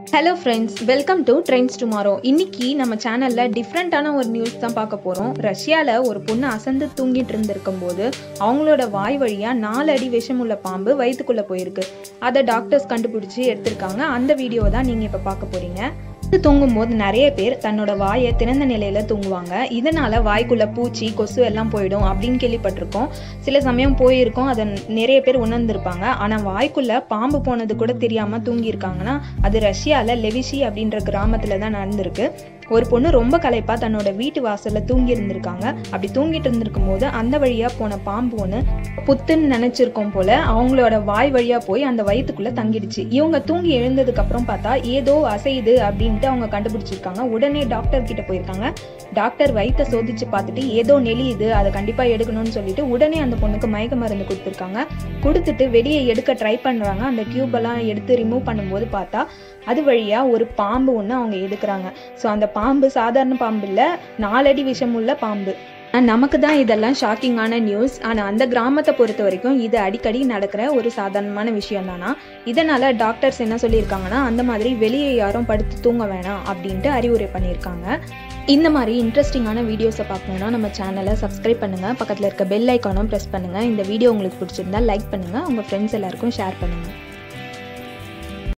hello friends welcome to trends tomorrow இன்னைக்கு நம்ம சேனலில் டிஃப்ரெண்ட்டான ஒரு நியூஸ் தான் பார்க்க போகிறோம் ரஷ்யாவில் ஒரு பொண்ணு அசந்து தூங்கிட்டு இருந்திருக்கும் போது அவங்களோட வாய் வழியாக நாலு அடி விஷம் உள்ள பாம்பு வயிற்றுக்குள்ளே போயிருக்கு அதை டாக்டர்ஸ் கண்டுபிடிச்சி எடுத்திருக்காங்க அந்த வீடியோ தான் நீங்கள் இப்போ பார்க்க போகிறீங்க இது தூங்கும்போது நிறைய பேர் தன்னோட வாயை திறந்த நிலையில தூங்குவாங்க இதனால வாய்க்குள்ள பூச்சி கொசு எல்லாம் போயிடும் அப்படின்னு கேள்விப்பட்டிருக்கோம் சில சமயம் போயிருக்கோம் அதை நிறைய பேர் உணர்ந்திருப்பாங்க ஆனா வாய்க்குள்ள பாம்பு போனது கூட தெரியாம தூங்கியிருக்காங்கன்னா அது ரஷ்யால லெவிஷி அப்படின்ற கிராமத்துல தான் நடந்திருக்கு ஒரு பொண்ணு ரொம்ப களைப்பா தன்னோட வீட்டு வாசல்ல தூங்கி இருந்திருக்காங்க அப்படி தூங்கிட்டு இருந்திருக்கும் போது அந்த வழியா போன பாம்பு ஒன்று புத்துன்னு நினைச்சிருக்கோம் போல அவங்களோட வாய் வழியா போய் அந்த வயிற்றுக்குள்ள தங்கிடுச்சு இவங்க தூங்கி எழுந்ததுக்கு அப்புறம் பார்த்தா ஏதோ அசையுது அப்படின்ட்டு அவங்க கண்டுபிடிச்சிருக்காங்க உடனே டாக்டர் கிட்ட போயிருக்காங்க டாக்டர் வயிற்றை சோதிச்சு பார்த்துட்டு ஏதோ நெளியுது அதை கண்டிப்பா எடுக்கணும்னு சொல்லிட்டு உடனே அந்த பொண்ணுக்கு மயக்க மருந்து கொடுத்துருக்காங்க கொடுத்துட்டு வெளியே எடுக்க ட்ரை பண்றாங்க அந்த டியூப் எல்லாம் எடுத்து ரிமூவ் பண்ணும்போது பார்த்தா அது வழியா ஒரு பாம்பு ஒன்று அவங்க எடுக்கிறாங்க ஸோ அந்த பாம்பு சாதாரண பாம்பு இல்லை நாலடி விஷமுள்ள பாம்பு ஆனா, நமக்கு தான் இதெல்லாம் ஷாக்கிங்கான நியூஸ் ஆனால் அந்த கிராமத்தை பொறுத்த வரைக்கும் இது அடிக்கடி நடக்கிற ஒரு சாதாரணமான விஷயம் தானா இதனால டாக்டர்ஸ் என்ன சொல்லியிருக்காங்கன்னா அந்த மாதிரி வெளியே யாரும் படுத்து தூங்க வேணாம் அப்படின்ட்டு அறிவுரை பண்ணியிருக்காங்க இந்த மாதிரி இன்ட்ரெஸ்டிங்கான வீடியோஸை பார்க்கணுன்னா நம்ம சேனலை சப்ஸ்கிரைப் பண்ணுங்கள் பக்கத்தில் இருக்க பெல் ஐக்கானும் ப்ரெஸ் பண்ணுங்கள் இந்த வீடியோ உங்களுக்கு பிடிச்சிருந்தா லைக் பண்ணுங்கள் உங்கள் ஃப்ரெண்ட்ஸ் எல்லாருக்கும் ஷேர் பண்ணுங்கள்